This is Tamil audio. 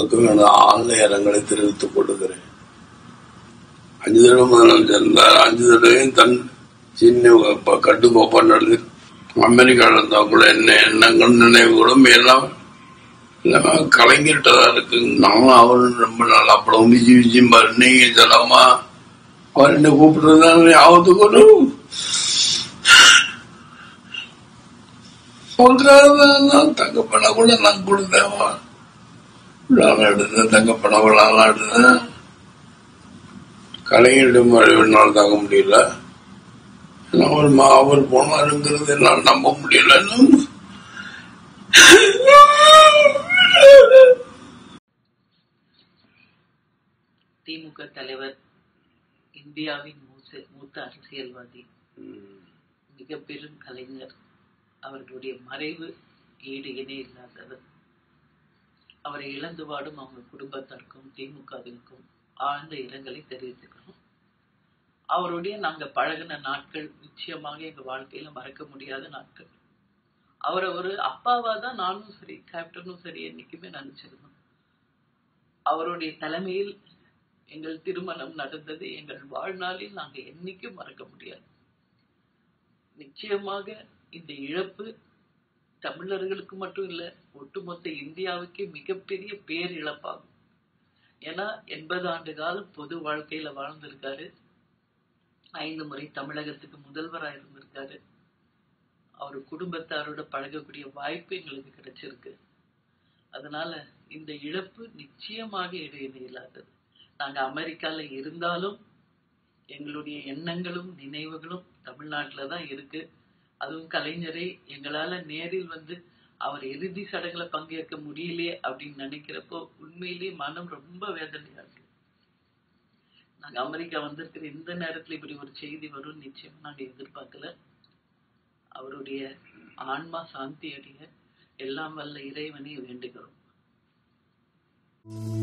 குடும்பத்துக்கும் எனது ஆழ்ந்த இரங்கலை தெரிவித்துக் கொள்கிறேன் அஞ்சு தடவை முதலமைச்சர் இருந்தார் அஞ்சு தடவையும் தன் சின்ன ப- கட்டுக்கோப்பா நடந்து அமெரிக்காவில் இருந்தா கூட என்ன எண்ணங்கள் நினைவுகளும் எல்லாம் எல்லாமே கலைஞர்கிட்ட தான் இருக்கு நானும் அவரும் ரொம்ப நல்லா படம் விஜி விஜிம்பாரு நீங்க சொல்லாமா அவர் என்ன கூப்பிட்டுருந்தாரு ஞாபகத்துக்கு வரும். சொல்றாரு தங்கப்பட கூட நான் கொடுத்தேன் விழாலாம் எடுத்தேன் தங்கப்பட விழாலாம் எடுத்தேன் கலைஞரிடம் என்னால் தாங்க முடியல ஏன்னா அவர் மா- அவர் போனாருங்கிறது என்னால் நம்ப முடியல திமுக தலைவர் இந்தியாவின் மூச மூத்த அரசியல்வாதி மிக பெரும் கலைஞர் அவர்களுடைய மறைவு ஈடு இணை இல்லாதவர் அவரை இழந்து வாடும் அவங்க குடும்பத்தாருக்கும் திமுகவிற்கும் ஆழ்ந்த இரங்கலை தெரிவித்துக்கிறோம் அவருடைய நாங்க பழகின நாட்கள் நிச்சயமாக எங்க வாழ்க்கையில மறக்க முடியாத நாட்கள் அவரை ஒரு அப்பாவா தான் நானும் சரி கேப்டனும் சரி என்னைக்குமே நினைச்சிருந்தோம் அவருடைய தலைமையில் எங்கள் திருமணம் நடந்தது எங்கள் வாழ்நாளில் நாங்க என்னைக்கும் மறக்க முடியாது நிச்சயமாக இந்த இழப்பு தமிழர்களுக்கு மட்டும் இல்ல ஒட்டுமொத்த இந்தியாவுக்கே மிகப்பெரிய பேர் இழப்பாகும் ஏன்னா எண்பது ஆண்டு காலம் பொது வாழ்க்கையில வாழ்ந்திருக்காரு ஐந்து முறை தமிழகத்துக்கு முதல்வரா இருந்திருக்காரு அவர் குடும்பத்தாரோட பழகக்கூடிய வாய்ப்பு எங்களுக்கு கிடைச்சிருக்கு அதனால இந்த இழப்பு நிச்சயமாக இடையில இல்லாதது நாங்க அமெரிக்கால இருந்தாலும் எங்களுடைய எண்ணங்களும் நினைவுகளும் தமிழ்நாட்டுல தான் இருக்கு அதுவும் கலைஞரை எங்களால நேரில் வந்து அவர் இறுதி சடங்குல பங்கேற்க முடியலையே அப்படின்னு நினைக்கிறப்போ உண்மையிலேயே மனம் ரொம்ப வேதனையா இருக்கு நாங்க அமெரிக்கா வந்திருக்கிற இந்த நேரத்துல இப்படி ஒரு செய்தி வரும் நிச்சயம் நாங்க எதிர்பார்க்கல அவருடைய ஆன்மா சாந்தி அடைய எல்லாம் வல்ல இறைவனை வேண்டுகிறோம்